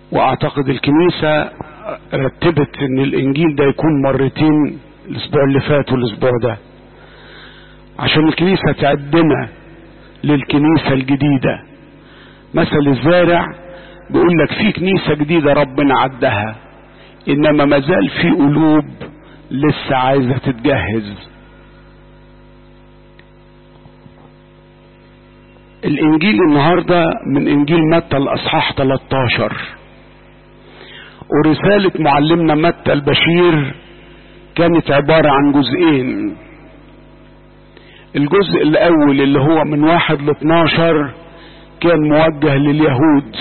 واعتقد الكنيسة رتبت ان الانجيل ده يكون مرتين الاسبوع اللي فات والاسبوع ده عشان الكنيسة تعدنا للكنيسة الجديدة مثل الزارع بيقول لك في كنيسة جديدة ربنا عدها انما مازال في قلوب لسه عايزة تتجهز الانجيل النهاردة من انجيل متى الاصحاح 13 ورسالة معلمنا متى البشير كانت عبارة عن جزئين الجزء الاول اللي هو من واحد ل 12 كان موجه لليهود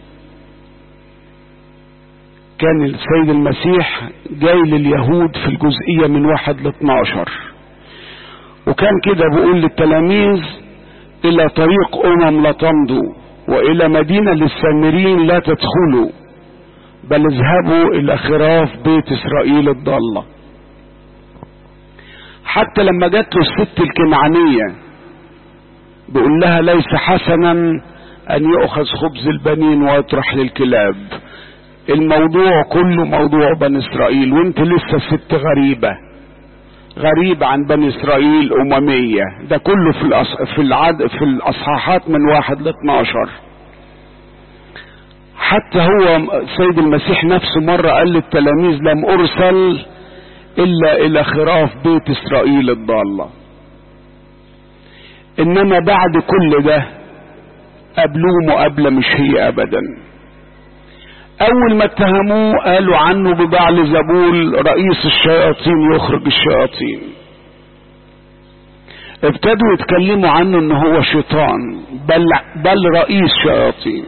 كان السيد المسيح جاي لليهود في الجزئية من واحد ل 12 وكان كده بيقول للتلاميذ الى طريق امم لا تمضوا والى مدينة للسامرين لا تدخلوا بل اذهبوا الى خراف بيت اسرائيل الضالة حتى لما جت له الست الكنعانية بيقول لها ليس حسنا ان يؤخذ خبز البنين ويطرح للكلاب الموضوع كله موضوع بني اسرائيل وانت لسه ست غريبة غريبة عن بني اسرائيل اممية ده كله في الأص... في العد... في الاصحاحات من واحد ل 12 حتى هو سيد المسيح نفسه مرة قال للتلاميذ لم ارسل الا الى خراف بيت اسرائيل الضالة انما بعد كل ده قابلوه مقابلة مش هي ابدا اول ما اتهموه قالوا عنه ببعل زبول رئيس الشياطين يخرج الشياطين ابتدوا يتكلموا عنه ان هو شيطان بل, بل رئيس شياطين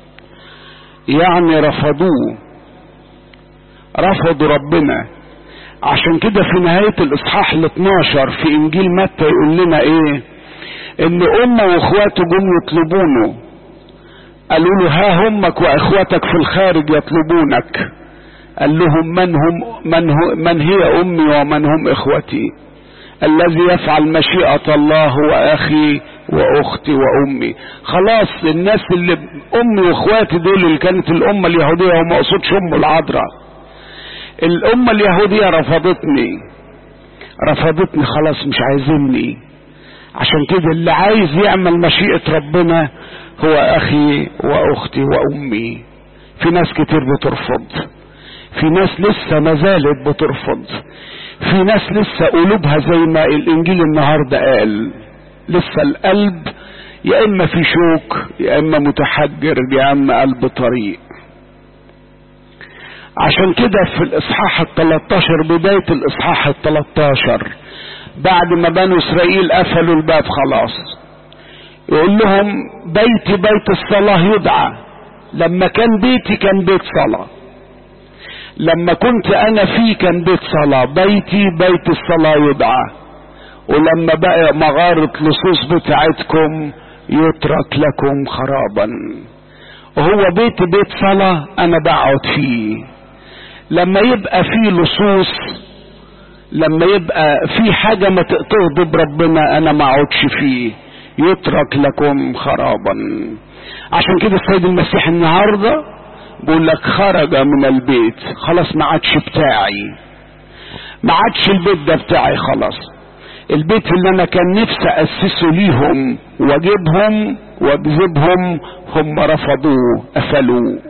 يعني رفضوه رفضوا ربنا عشان كده في نهاية الاصحاح ال 12 في انجيل متى يقول لنا ايه ان امه واخواته جم يطلبونه قالوا له ها همك واخوتك في الخارج يطلبونك قال لهم من هم من, هو من هي امي ومن هم اخوتي الذي يفعل مشيئة الله هو اخي واختي وامي خلاص الناس اللي امي واخواتي دول اللي كانت الامة اليهودية وما اقصدش ام العذراء الامة اليهودية رفضتني رفضتني خلاص مش عايزيني عشان كده اللي عايز يعمل مشيئة ربنا هو اخي واختي وامي في ناس كتير بترفض في ناس لسه ما زالت بترفض في ناس لسه قلوبها زي ما الانجيل النهارده قال لسه القلب يا اما في شوك يا اما متحجر يا اما قلب طريق عشان كده في الاصحاح ال 13 بدايه الاصحاح ال 13 بعد ما بنو اسرائيل قفلوا الباب خلاص يقول لهم بيتي بيت الصلاة يدعى لما كان بيتي كان بيت صلاة لما كنت انا فيه كان بيت صلاة بيتي بيت الصلاة يدعى ولما بقى مغارة لصوص بتاعتكم يترك لكم خرابا وهو بيت بيت صلاة انا بقعد فيه لما يبقى فيه لصوص لما يبقى في حاجة ما تغضب ربنا انا ما اقعدش فيه يترك لكم خرابا عشان كده السيد المسيح النهاردة بيقول لك خرج من البيت خلاص ما عادش بتاعي ما عادش البيت ده بتاعي خلاص البيت اللي انا كان نفسي اسسه ليهم واجيبهم واجذبهم هم رفضوه قفلوه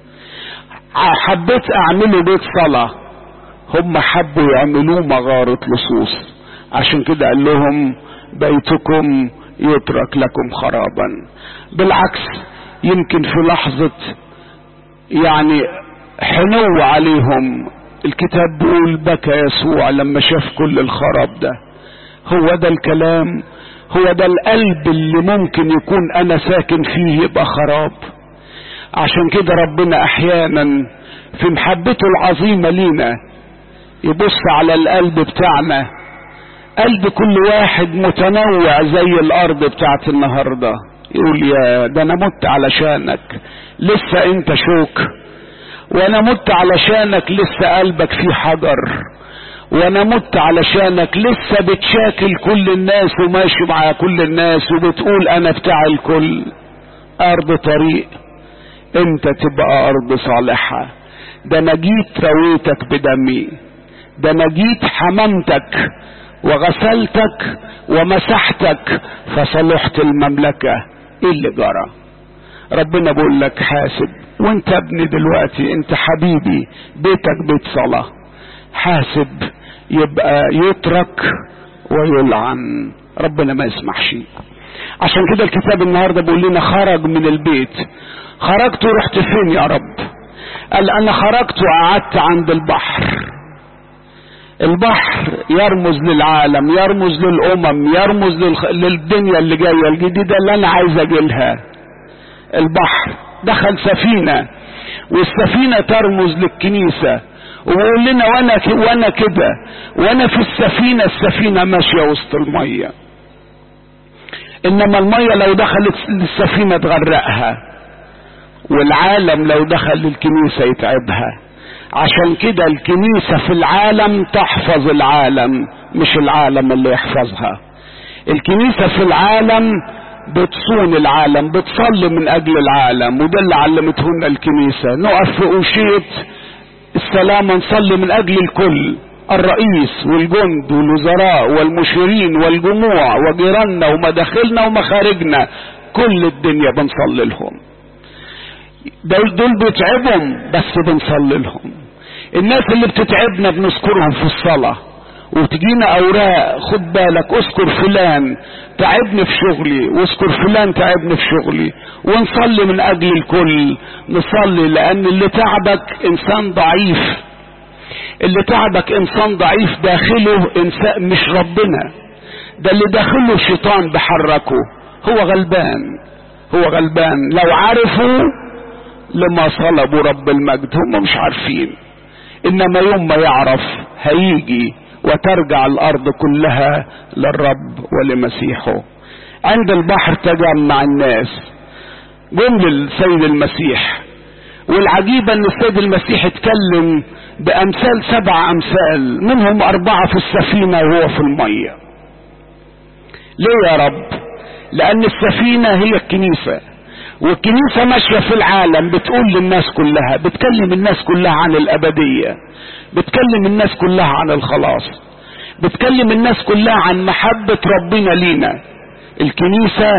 حبيت اعمله بيت صلاة هم حبوا يعملوه مغارة لصوص عشان كده قال لهم بيتكم يترك لكم خرابا بالعكس يمكن في لحظة يعني حنو عليهم الكتاب بيقول بكى يسوع لما شاف كل الخراب ده هو ده الكلام هو ده القلب اللي ممكن يكون انا ساكن فيه يبقى خراب عشان كده ربنا احيانا في محبته العظيمة لينا يبص على القلب بتاعنا قلب كل واحد متنوع زي الارض بتاعت النهاردة يقول يا ده انا مت علشانك لسه انت شوك وانا مت علشانك لسه قلبك فيه حجر وانا مت علشانك لسه بتشاكل كل الناس وماشي مع كل الناس وبتقول انا بتاع الكل ارض طريق انت تبقى ارض صالحة ده انا جيت رويتك بدمي ده انا جيت حممتك وغسلتك ومسحتك فصلحت المملكة ايه اللي جرى ربنا بيقول لك حاسب وانت ابني دلوقتي انت حبيبي بيتك بيت صلاة حاسب يبقى يترك ويلعن ربنا ما يسمحش عشان كده الكتاب النهارده بيقول لنا خرج من البيت خرجت ورحت فين يا رب قال انا خرجت وقعدت عند البحر البحر يرمز للعالم يرمز للامم يرمز للخ... للدنيا اللي جايه الجديده اللي انا عايز اجيلها البحر دخل سفينه والسفينه ترمز للكنيسه وبيقول لنا وانا ك... وانا كده وانا في السفينه السفينه ماشيه وسط الميه انما الميه لو دخلت السفينه تغرقها والعالم لو دخل للكنيسه يتعبها عشان كده الكنيسه في العالم تحفظ العالم مش العالم اللي يحفظها الكنيسه في العالم بتصون العالم بتصلي من اجل العالم وده اللي علمته لنا الكنيسه نقف في اوشيه السلام نصلي من اجل الكل الرئيس والجند والوزراء والمشيرين والجموع وجيراننا ومداخلنا ومخارجنا كل الدنيا بنصلي لهم دول دول بيتعبهم بس بنصلي لهم الناس اللي بتتعبنا بنذكرهم في الصلاة وتجينا اوراق خد بالك اذكر فلان تعبني في شغلي واذكر فلان تعبني في شغلي ونصلي من اجل الكل نصلي لان اللي تعبك انسان ضعيف اللي تعبك انسان ضعيف داخله انسان مش ربنا ده اللي داخله شيطان بحركه هو غلبان هو غلبان لو عرفوا لما صلبوا رب المجد هم مش عارفين انما يوم ما يعرف هيجي وترجع الارض كلها للرب ولمسيحه عند البحر تجمع الناس جم للسيد المسيح والعجيبة ان السيد المسيح اتكلم بامثال سبع امثال منهم اربعة في السفينة وهو في المية ليه يا رب لان السفينة هي الكنيسة والكنيسة ماشية في العالم بتقول للناس كلها بتكلم الناس كلها عن الابدية بتكلم الناس كلها عن الخلاص بتكلم الناس كلها عن محبة ربنا لينا الكنيسة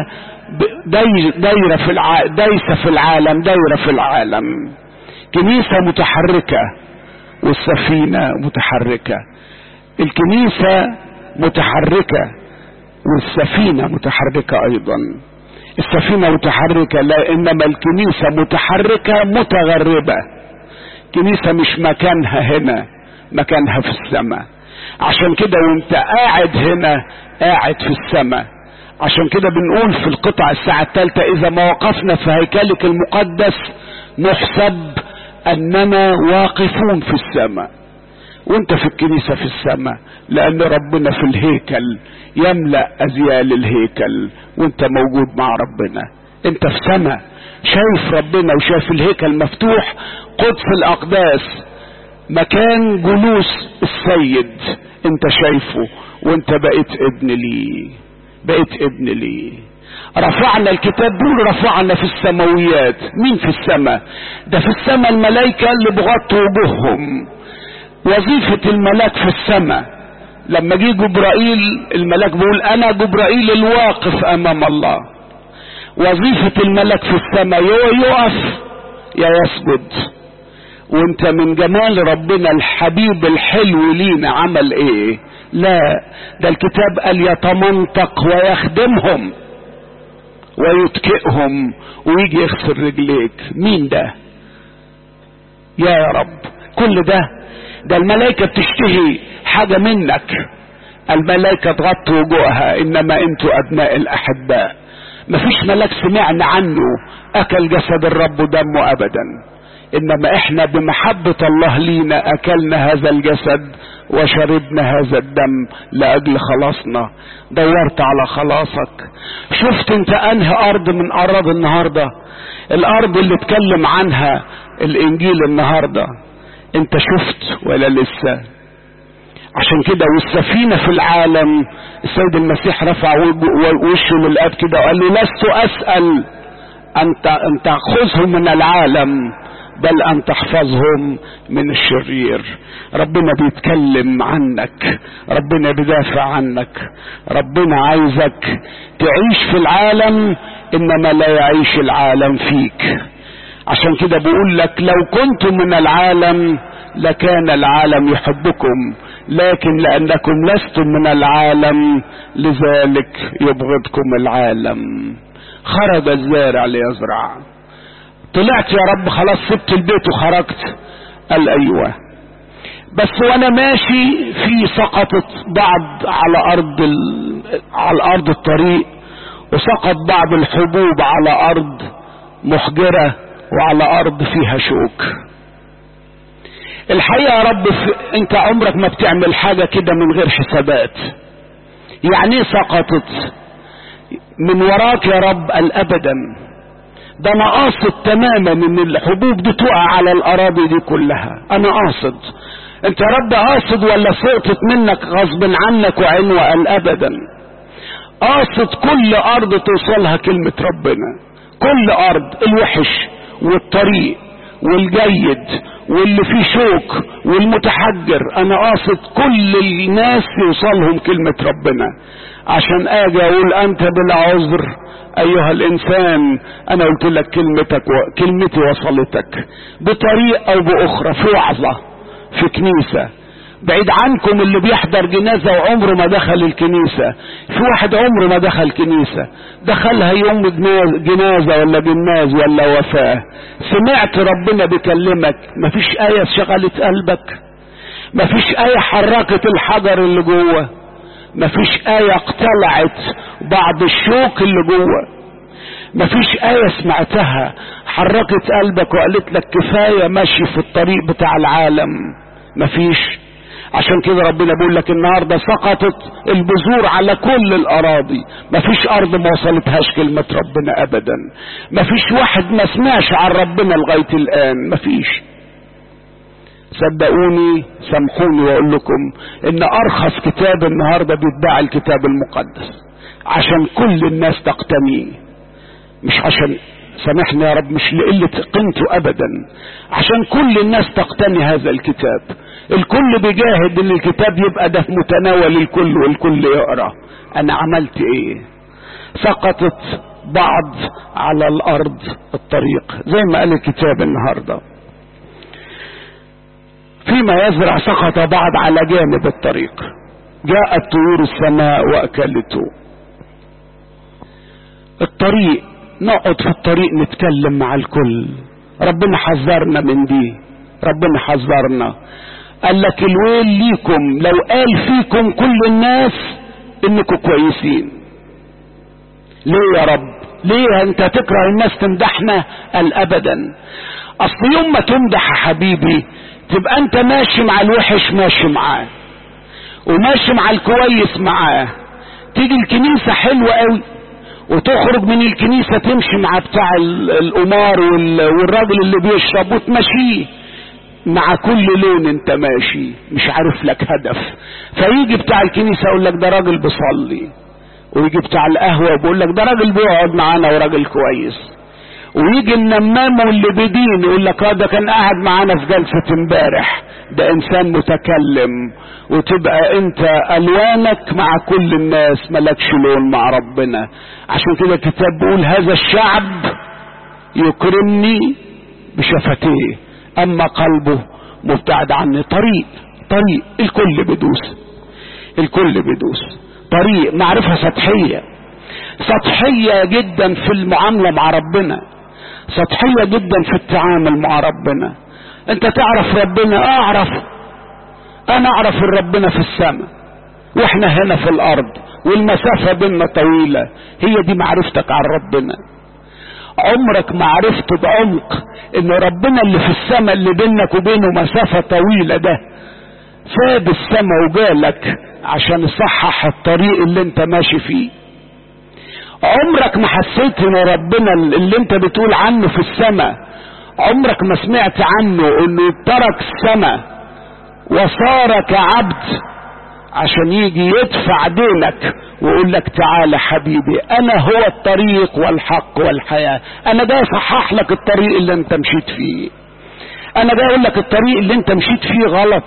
دايرة في الع... دايسة في العالم دايرة في العالم كنيسة متحركة والسفينة متحركة الكنيسة متحركة والسفينة متحركة ايضا السفينة متحركة لا انما الكنيسة متحركة متغربة كنيسة مش مكانها هنا مكانها في السماء عشان كده وانت قاعد هنا قاعد في السماء عشان كده بنقول في القطعة الساعة الثالثة اذا ما وقفنا في هيكلك المقدس نحسب اننا واقفون في السماء وانت في الكنيسة في السماء لان ربنا في الهيكل يملأ ازيال الهيكل وانت موجود مع ربنا انت في سماء شايف ربنا وشايف الهيكل مفتوح قدس الاقداس مكان جلوس السيد انت شايفه وانت بقيت ابن لي بقيت ابن لي رفعنا الكتاب بيقول رفعنا في السماويات مين في السماء ده في السماء الملائكة اللي بغطوا وجوههم وظيفة الملاك في السماء لما جه جبرائيل الملاك بيقول انا جبرائيل الواقف امام الله وظيفة الملك في السماء يا يقف يا يسجد وانت من جمال ربنا الحبيب الحلو لينا عمل ايه لا ده الكتاب قال يتمنطق ويخدمهم ويتكئهم ويجي يغسل رجليك مين ده يا يا رب كل ده ده الملائكة بتشتهي حاجة منك الملائكة تغطي وجوهها انما انتوا ابناء الاحباء مفيش ملاك سمعنا عنه اكل جسد الرب ودمه ابدا انما احنا بمحبة الله لينا اكلنا هذا الجسد وشربنا هذا الدم لاجل خلاصنا دورت على خلاصك شفت انت انهي ارض من ارض النهاردة الارض اللي اتكلم عنها الانجيل النهاردة انت شفت ولا لسه عشان كده والسفينة في العالم السيد المسيح رفع وشه للاب كده وقال له لست اسأل أن أن تأخذهم من العالم بل أن تحفظهم من الشرير ربنا بيتكلم عنك ربنا بيدافع عنك ربنا عايزك تعيش في العالم إنما لا يعيش العالم فيك عشان كده بقول لك لو كنتم من العالم لكان العالم يحبكم لكن لأنكم لستم من العالم لذلك يبغضكم العالم خرج الزارع ليزرع طلعت يا رب خلاص سبت البيت وخرجت قال ايوه بس وانا ماشي في سقطت بعض على ارض ال... على ارض الطريق وسقط بعض الحبوب على ارض محجرة وعلى ارض فيها شوك الحقيقة يا رب في... انت عمرك ما بتعمل حاجة كده من غير حسابات يعني ايه سقطت من وراك يا رب الابدا ده انا قاصد تماما ان الحبوب دي تقع على الاراضي دي كلها انا قاصد انت يا رب قاصد ولا سقطت منك غصب عنك وعنوة قال ابدا قاصد كل ارض توصلها كلمة ربنا كل ارض الوحش والطريق والجيد واللي فيه شوك والمتحجر انا قاصد كل الناس يوصلهم كلمة ربنا عشان اجي اقول انت بلا عذر ايها الانسان انا قلت لك كلمتك و... كلمتي وصلتك بطريقة او باخرى في وعظة في كنيسة بعيد عنكم اللي بيحضر جنازة وعمره ما دخل الكنيسة في واحد عمره ما دخل كنيسة دخلها يوم جنازة ولا جناز ولا وفاة سمعت ربنا بيكلمك مفيش آية شغلت قلبك مفيش آية حركت الحجر اللي جوه مفيش آية اقتلعت بعض الشوك اللي جوه مفيش آية سمعتها حركت قلبك وقالت لك كفاية ماشي في الطريق بتاع العالم مفيش عشان كده ربنا بيقول لك النهارده سقطت البذور على كل الاراضي مفيش ارض ما وصلتهاش كلمه ربنا ابدا مفيش واحد ما سمعش عن ربنا لغايه الان مفيش صدقوني سامحوني واقول لكم ان ارخص كتاب النهارده بيتباع الكتاب المقدس عشان كل الناس تقتنيه مش عشان سامحني يا رب مش لقلة قيمته ابدا عشان كل الناس تقتني هذا الكتاب الكل بيجاهد ان الكتاب يبقى ده في متناول الكل والكل يقرا انا عملت ايه سقطت بعض على الارض الطريق زي ما قال الكتاب النهارده فيما يزرع سقط بعض على جانب الطريق جاءت طيور السماء واكلته الطريق نقعد في الطريق نتكلم مع الكل ربنا حذرنا من دي ربنا حذرنا قال لك الويل ليكم لو قال فيكم كل الناس انكم كويسين ليه يا رب ليه انت تكره الناس تمدحنا قال ابدا اصل يوم ما تمدح يا حبيبي تبقى انت ماشي مع الوحش ماشي معاه وماشي مع الكويس معاه تيجي الكنيسة حلوة قوي وتخرج من الكنيسة تمشي مع بتاع القمار والراجل اللي بيشرب وتمشيه مع كل لون انت ماشي مش عارف لك هدف فيجي بتاع الكنيسة يقول لك ده راجل بيصلي ويجي بتاع القهوة بيقول لك ده راجل بيقعد معانا وراجل كويس ويجي النمام واللي بدين يقول لك اه ده كان قاعد معانا في جلسة امبارح ده انسان متكلم وتبقى انت الوانك مع كل الناس ملكش لون مع ربنا عشان كده الكتاب بيقول هذا الشعب يكرمني بشفتيه اما قلبه مبتعد عني طريق طريق الكل بيدوس الكل بيدوس طريق معرفة سطحية سطحية جدا في المعاملة مع ربنا سطحية جدا في التعامل مع ربنا انت تعرف ربنا اعرف انا اعرف ربنا في السماء واحنا هنا في الارض والمسافة بيننا طويلة هي دي معرفتك عن ربنا عمرك ما عرفت بعمق ان ربنا اللي في السماء اللي بينك وبينه مسافة طويلة ده ساب السماء وجالك عشان يصحح الطريق اللي انت ماشي فيه عمرك ما حسيت ان ربنا اللي انت بتقول عنه في السماء عمرك ما سمعت عنه انه ترك السماء وصار كعبد عشان يجي يدفع دينك ويقول لك تعالى حبيبي انا هو الطريق والحق والحياة انا جاي اصحح لك الطريق اللي انت مشيت فيه انا جاي اقول لك الطريق اللي انت مشيت فيه غلط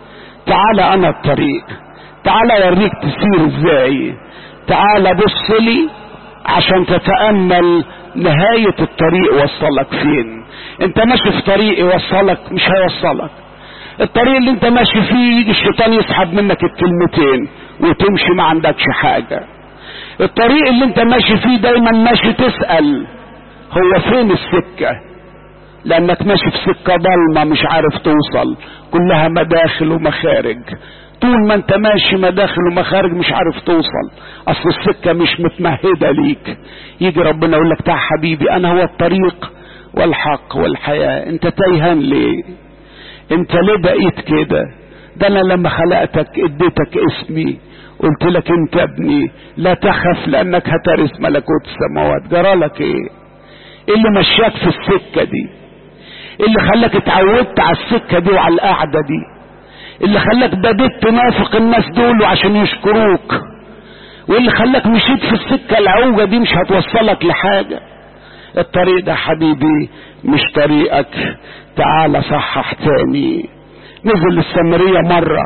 تعالى انا الطريق تعالى اوريك تسير ازاي تعالى بص لي عشان تتأمل نهاية الطريق وصلك فين انت ماشي في طريق يوصلك مش هيوصلك الطريق اللي انت ماشي فيه يجي الشيطان يسحب منك الكلمتين وتمشي ما عندكش حاجة الطريق اللي انت ماشي فيه دايما ماشي تسأل هو فين السكة لانك ماشي في سكة ضلمة مش عارف توصل كلها مداخل ومخارج طول ما انت ماشي مداخل ومخارج مش عارف توصل اصل السكة مش متمهدة ليك يجي ربنا يقول لك تعال حبيبي انا هو الطريق والحق والحياة انت تايهان ليه انت ليه بقيت كده ده انا لما خلقتك اديتك اسمي قلت لك انت ابني لا تخف لانك هترث ملكوت السماوات جرالك ايه ايه اللي مشاك في السكة دي ايه اللي خلاك اتعودت على السكة دي وعلى القعدة دي اللي خلاك بديت تنافق الناس دول وعشان يشكروك واللي خلاك مشيت في السكة العوجة دي مش هتوصلك لحاجة الطريق ده حبيبي مش طريقك تعال صحح تاني نزل السامرية مرة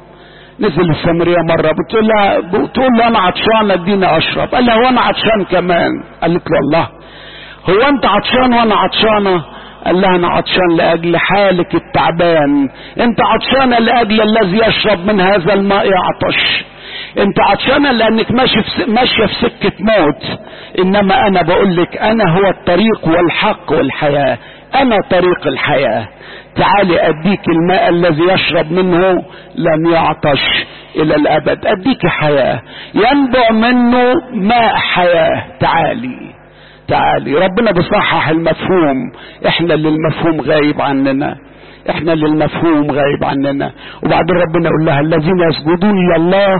نزل السامرية مرة بتقول لها بتقول له انا عطشان اديني اشرب قال لها وانا عطشان كمان قالت له الله هو انت عطشان وانا عطشانه قال لها انا عطشان لاجل حالك التعبان انت عطشانه لاجل الذي يشرب من هذا الماء يعطش انت عطشانه لانك ماشي في ماشيه في سكه موت انما انا بقول لك انا هو الطريق والحق والحياه انا طريق الحياه تعالي اديك الماء الذي يشرب منه لن يعطش الى الابد اديك حياه ينبع منه ماء حياه تعالي تعالي ربنا بيصحح المفهوم احنا اللي المفهوم غايب عننا احنا اللي المفهوم غايب عننا وبعدين ربنا يقول لها الذين يسجدون لله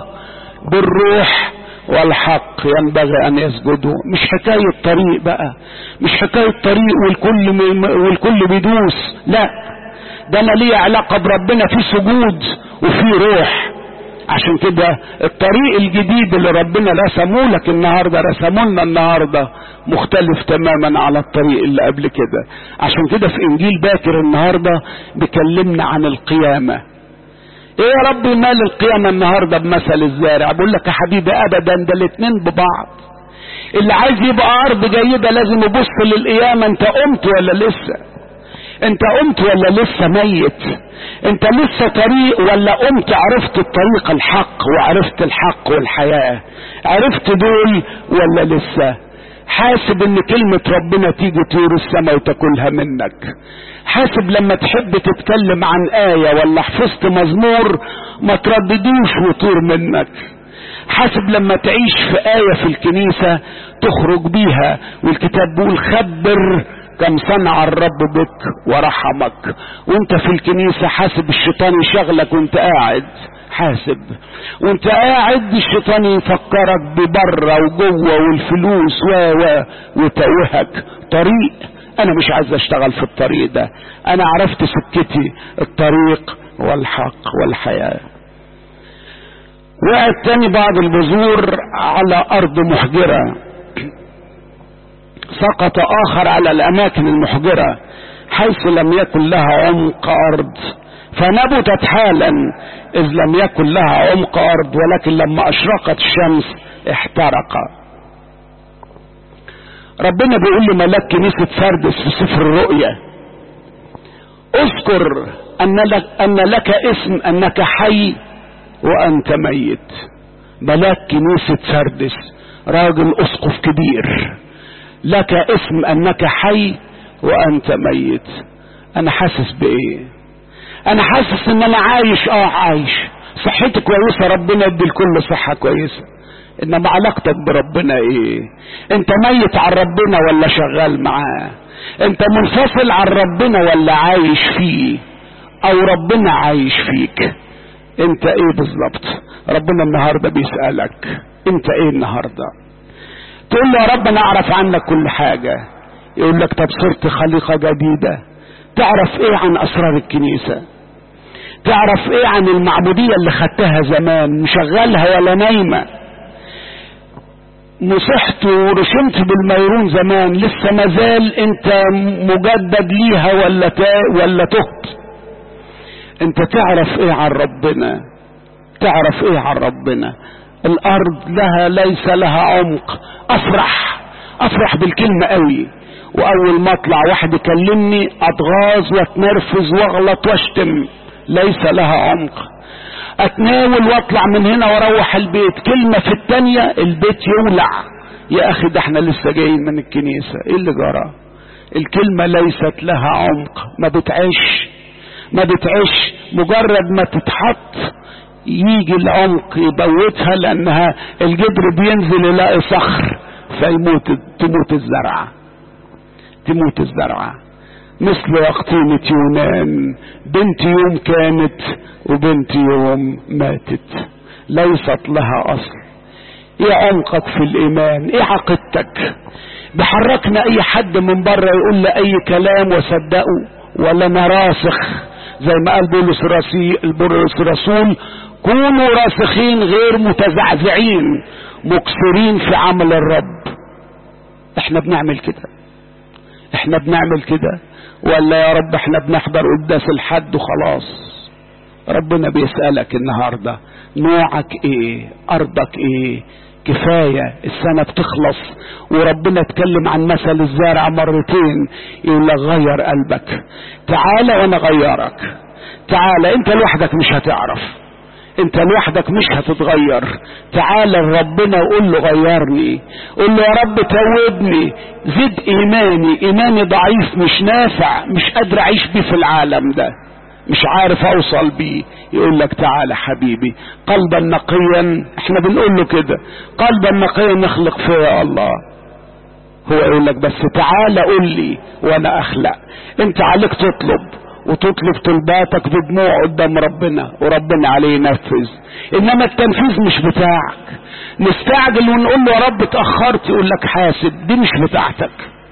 بالروح والحق ينبغي ان يسجدوا مش حكاية طريق بقى مش حكاية طريق والكل والكل بيدوس لا ده انا ليه علاقة بربنا في سجود وفي روح عشان كده الطريق الجديد اللي ربنا رسمه لك النهارده رسمه لنا النهارده مختلف تماما على الطريق اللي قبل كده عشان كده في انجيل باكر النهارده بيكلمنا عن القيامه ايه يا رب مال القيامه النهارده بمثل الزارع بقول لك يا حبيبي ابدا ده الاتنين ببعض اللي عايز يبقى ارض جيده لازم يبص للقيامه انت قمت ولا لسه انت قمت ولا لسه ميت انت لسه طريق ولا قمت عرفت الطريق الحق وعرفت الحق والحياة عرفت دول ولا لسه حاسب ان كلمة ربنا تيجي طيور السماء وتاكلها منك حاسب لما تحب تتكلم عن آية ولا حفظت مزمور ما ترددوش وطير منك حاسب لما تعيش في آية في الكنيسة تخرج بيها والكتاب بيقول خبر كم صنع الرب بك ورحمك وانت في الكنيسة حاسب الشيطان يشغلك وانت قاعد حاسب وانت قاعد الشيطان يفكرك ببره وجوه والفلوس و و وتوهك طريق انا مش عايز اشتغل في الطريق ده انا عرفت سكتي الطريق والحق والحياة وقعت تاني بعض البذور على ارض محجره سقط اخر على الاماكن المحجرة حيث لم يكن لها عمق ارض فنبتت حالا اذ لم يكن لها عمق ارض ولكن لما اشرقت الشمس احترق ربنا بيقول لملاك كنيسة فردس في سفر الرؤيا اذكر ان لك, أن لك اسم انك حي وانت ميت ملاك كنيسة فردس راجل اسقف كبير لك اسم انك حي وانت ميت انا حاسس بايه انا حاسس ان انا عايش اه عايش صحتي كويسة ربنا يدي الكل صحة كويسة انما علاقتك بربنا ايه انت ميت عن ربنا ولا شغال معاه انت منفصل عن ربنا ولا عايش فيه او ربنا عايش فيك انت ايه بالظبط ربنا النهارده بيسألك انت ايه النهارده تقول له يا رب انا اعرف عنك كل حاجة يقول لك طب صرت خليقة جديدة تعرف ايه عن اسرار الكنيسة تعرف ايه عن المعبودية اللي خدتها زمان مشغلها ولا نايمة مسحت ورشمت بالميرون زمان لسه مازال انت مجدد ليها ولا ولا تهت انت تعرف ايه عن ربنا تعرف ايه عن ربنا الارض لها ليس لها عمق افرح افرح بالكلمة قوي واول ما اطلع واحد يكلمني اتغاظ واتنرفز واغلط واشتم ليس لها عمق اتناول واطلع من هنا واروح البيت كلمة في التانية البيت يولع يا اخي ده احنا لسه جايين من الكنيسة ايه اللي جرى الكلمة ليست لها عمق ما بتعيش ما بتعيش مجرد ما تتحط يجي العمق يبوتها لانها الجدر بينزل يلاقي صخر فيموت تموت الزرعة تموت الزرعة مثل يقطينة يونان بنت يوم كانت وبنت يوم ماتت ليست لها اصل ايه عمقك في الايمان ايه عقيدتك بحركنا اي حد من بره يقول لي اي كلام وصدقه ولا انا راسخ زي ما قال بولس بولس الرسول كونوا راسخين غير متزعزعين مكسرين في عمل الرب احنا بنعمل كده احنا بنعمل كده ولا يا رب احنا بنحضر قداس الحد وخلاص ربنا بيسألك النهاردة نوعك ايه ارضك ايه كفاية السنة بتخلص وربنا اتكلم عن مثل الزارع مرتين يقول لك غير قلبك تعالى وانا غيرك تعالى انت لوحدك مش هتعرف انت لوحدك مش هتتغير تعال لربنا وقول له غيرني قول له يا رب توبني زد ايماني ايماني ضعيف مش نافع مش قادر اعيش بيه في العالم ده مش عارف اوصل بيه يقول لك تعالى حبيبي قلبا نقيا احنا بنقول له كده قلبا نقيا نخلق فيه يا الله هو يقول لك بس تعالى قول لي وانا اخلق انت عليك تطلب وتطلب طلباتك بدموع قدام ربنا وربنا عليه ينفذ انما التنفيذ مش بتاعك نستعجل ونقول له يا رب اتاخرت يقول لك حاسب دي مش بتاعتك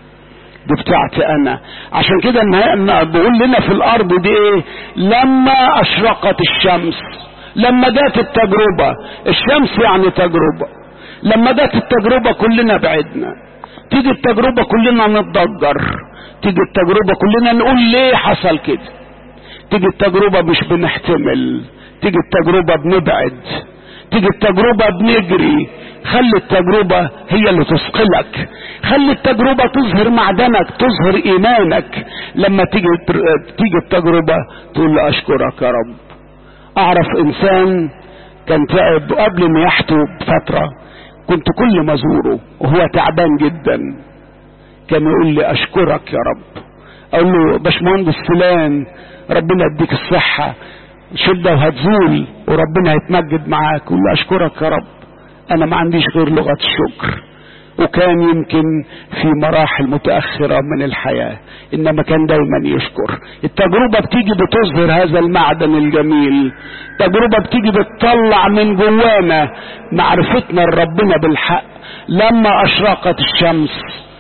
دي بتاعتي انا عشان كده بقول لنا في الارض دي ايه لما اشرقت الشمس لما جات التجربة الشمس يعني تجربة لما جات التجربة كلنا بعدنا تيجي التجربة كلنا نتضجر تيجي التجربة كلنا نقول ليه حصل كده تيجي التجربة مش بنحتمل تيجي التجربة بنبعد تيجي التجربة بنجري خلي التجربة هي اللي تثقلك خلي التجربة تظهر معدنك تظهر ايمانك لما تيجي تيجي التجربة تقول له اشكرك يا رب اعرف انسان كان تعب قبل ما يحتو بفترة كنت كل ما ازوره وهو تعبان جدا كان يقول لي اشكرك يا رب اقول له باشمهندس فلان ربنا يديك الصحة شدة وهتزول وربنا هيتمجد معاك يقول له اشكرك يا رب انا ما عنديش غير لغة الشكر وكان يمكن في مراحل متأخرة من الحياة إنما كان دايما يشكر التجربة بتيجي بتظهر هذا المعدن الجميل تجربة بتيجي بتطلع من جوانا معرفتنا لربنا بالحق لما أشرقت الشمس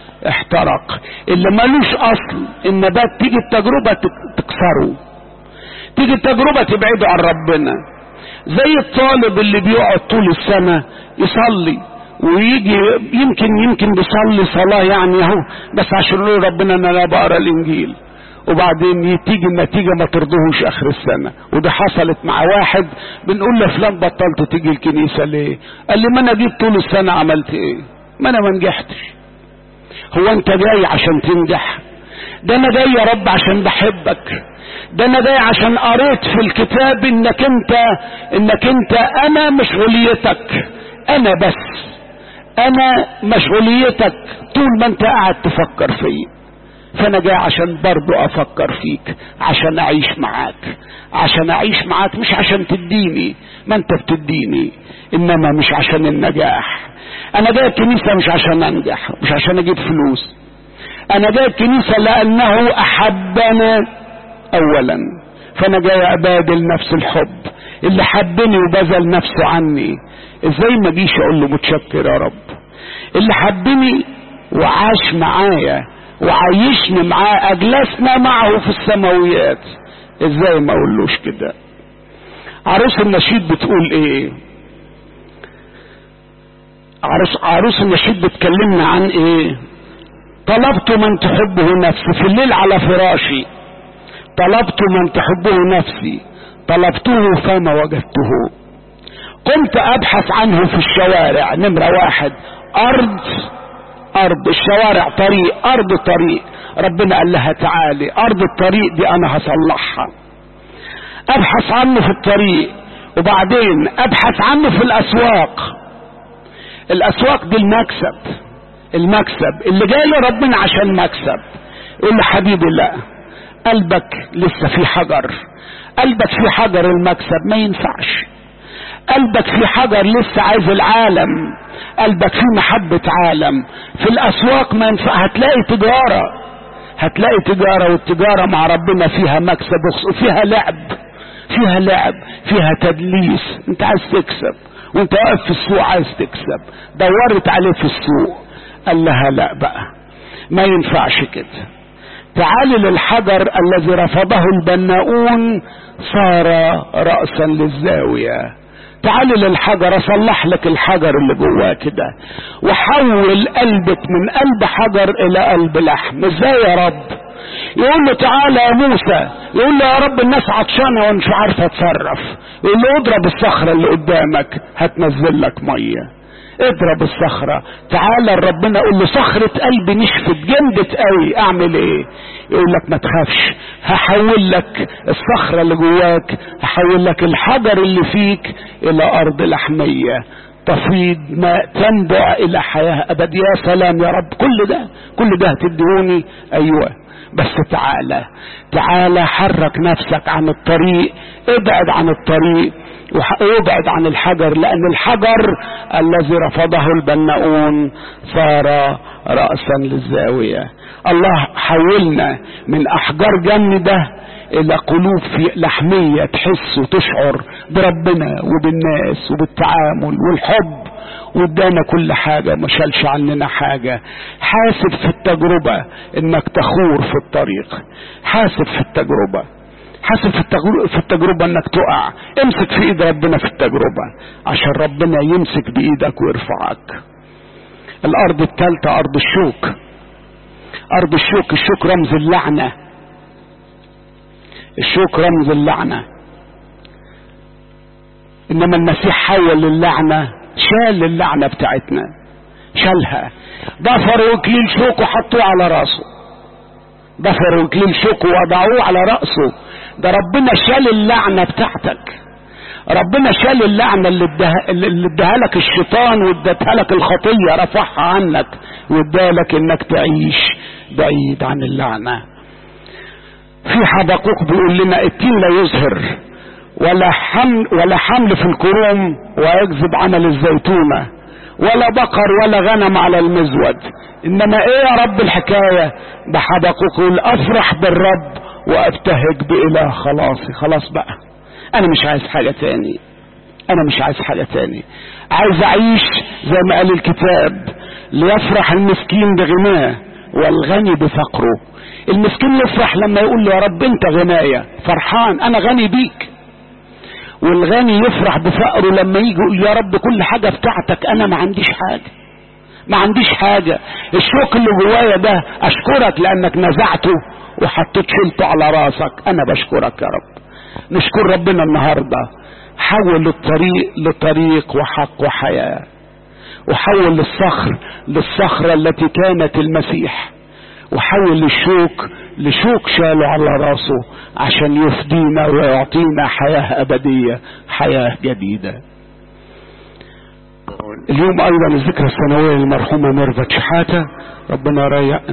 احترق اللي ملوش أصل النبات تيجي التجربة تكسره تيجي التجربة تبعده عن ربنا زي الطالب اللي بيقعد طول السنة يصلي ويجي يمكن يمكن بيصلي صلاة يعني اهو بس عشان يقول ربنا انا لا بقرا الانجيل وبعدين تيجي النتيجة ما ترضوهوش اخر السنة وده حصلت مع واحد بنقول له فلان بطلت تيجي الكنيسة ليه قال لي ما انا جيت طول السنة عملت ايه ما انا ما نجحتش هو انت جاي عشان تنجح ده انا جاي يا رب عشان بحبك ده انا جاي عشان قريت في الكتاب انك انت انك انت انا مشغوليتك انا بس انا مشغوليتك طول ما انت قاعد تفكر فيا فانا جاي عشان برضو افكر فيك عشان اعيش معاك عشان اعيش معاك مش عشان تديني ما انت بتديني انما مش عشان النجاح انا جاي الكنيسة مش عشان انجح مش عشان اجيب فلوس انا جاي الكنيسة لانه احبنا اولا فانا جاي ابادل نفس الحب اللي حبني وبذل نفسه عني ازاي ما جيش اقول له متشكر يا رب اللي حبني وعاش معايا وعايشني معاه اجلسنا معه في السماويات ازاي ما اقولوش كده عروس النشيد بتقول ايه عروس, عروس النشيد بتكلمنا عن ايه طلبت من تحبه نفسي في الليل على فراشي طلبت من تحبه نفسي طلبته فما وجدته قمت ابحث عنه في الشوارع نمرة واحد ارض ارض الشوارع طريق ارض طريق ربنا قال لها تعالي ارض الطريق دي انا هصلحها ابحث عنه في الطريق وبعدين ابحث عنه في الاسواق الاسواق دي المكسب المكسب اللي جاي لربنا عشان مكسب يقول له حبيبي لا قلبك لسه في حجر قلبك في حجر المكسب ما ينفعش قلبك في حجر لسه عايز العالم قلبك في محبة عالم في الاسواق ما ينفع هتلاقي تجارة هتلاقي تجارة والتجارة مع ربنا فيها مكسب وفيها لعب فيها لعب فيها تدليس انت عايز تكسب وانت واقف في السوق عايز تكسب دورت عليه في السوق قال لها لا بقى ما ينفعش كده تعالي للحجر الذي رفضه البناؤون صار رأسا للزاوية تعالي للحجر اصلح لك الحجر اللي جواه كده وحول قلبك من قلب حجر الى قلب لحم ازاي يا رب يقول له تعالى يا موسى يقول له يا رب الناس عطشانه ومش عارفه اتصرف يقول له اضرب الصخره اللي قدامك هتنزل لك ميه اضرب الصخرة تعالى ربنا قول له صخرة قلبي نشفت جمدت قوي اعمل ايه يقول لك ما تخافش هحول لك الصخرة اللي جواك هحول لك الحجر اللي فيك الى ارض لحمية تفيض ماء تنبع الى حياة ابدية يا سلام يا رب كل ده كل ده هتديهوني ايوه بس تعالى تعالى حرك نفسك عن الطريق ابعد عن الطريق وابعد عن الحجر لان الحجر الذي رفضه البناؤون صار رأسا للزاوية الله حولنا من احجار جامدة الى قلوب في لحمية تحس وتشعر بربنا وبالناس وبالتعامل والحب وادانا كل حاجة ما شالش عننا حاجة حاسب في التجربة انك تخور في الطريق حاسب في التجربة حاسب في التجربة, في التجربة انك تقع امسك في ايد ربنا في التجربة عشان ربنا يمسك بايدك ويرفعك الارض الثالثة ارض الشوك ارض الشوك الشوك رمز اللعنة الشوك رمز اللعنة انما المسيح حول اللعنة شال اللعنة بتاعتنا شالها ضفروا اكليل شوك وحطوه على راسه ضفروا اكليل شوك ووضعوه على راسه ده ربنا شال اللعنة بتاعتك ربنا شال اللعنة اللي اداها اللي اداها لك الشيطان وادتها لك الخطية رفعها عنك واداها لك انك تعيش بعيد عن اللعنة في حبقوق بيقول لنا التين لا يزهر ولا حمل ولا حمل في الكروم ويكذب عمل الزيتونة ولا بقر ولا غنم على المزود انما ايه يا رب الحكاية ده حبقوق يقول افرح بالرب وابتهج بإله خلاصي خلاص بقى انا مش عايز حاجة تاني انا مش عايز حاجة تاني عايز اعيش زي ما قال الكتاب ليفرح المسكين بغناه والغني بفقره المسكين يفرح لما يقول له يا رب انت غناية فرحان انا غني بيك والغني يفرح بفقره لما يجي يقول يا رب كل حاجة بتاعتك انا ما عنديش حاجة ما عنديش حاجة الشوك اللي جوايا ده اشكرك لانك نزعته وحطيت شلته على راسك انا بشكرك يا رب نشكر ربنا النهاردة حول الطريق لطريق وحق وحياة وحول الصخر للصخرة التي كانت المسيح وحول الشوك لشوك شاله على راسه عشان يفدينا ويعطينا حياة أبدية حياة جديدة اليوم أيضا الذكرى السنوية للمرحومة ميرفت شحاتة ربنا يريح